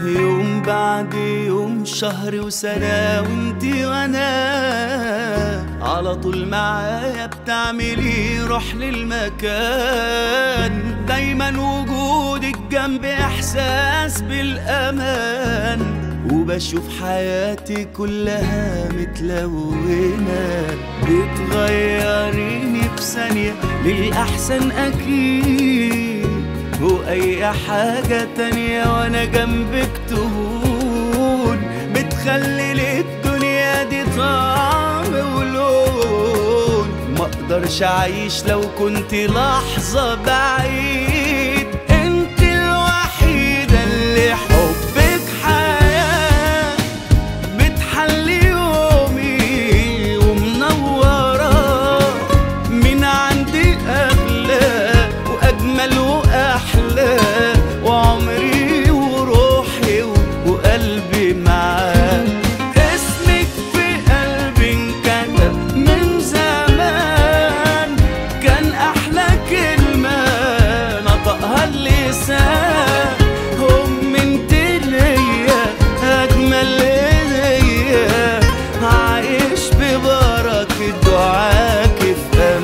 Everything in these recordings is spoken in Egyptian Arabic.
يوم بعد يوم شهر وسنة وانتي وانا على طول معايا بتعملي روح للمكان دايما وجودك جنبي احساس بالامان وبشوف حياتي كلها متلونة بتغيريني بثانية للأحسن أكيد وأي حاجة تانية وأنا جنبك تهون بتخلي للدنيا دي طعم ولون مقدرش أعيش لو كنت لحظة بعيد انت الوحيدة اللي حبك حياة بتحلي يومي ومنورة من عندي أغلى وأجمل وأحلى وعمري وروحي وقلبي معاك اسمك في قلبي انكتب من زمان كان أحلى كلمة نطقها اللسان هم انت ليا أجمل ليا عايش ببركة دعاك في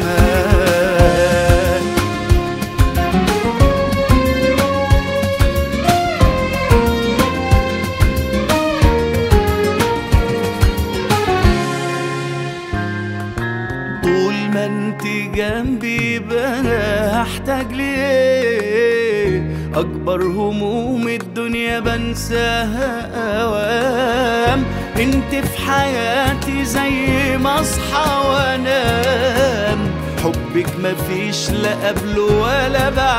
أمان طول ما انت جنبي يبقى انا هحتاج ليه اكبر هموم الدنيا بنساها اوام انت في حياتي زي ما اصحى وانام حبك مفيش لا قبله ولا بعد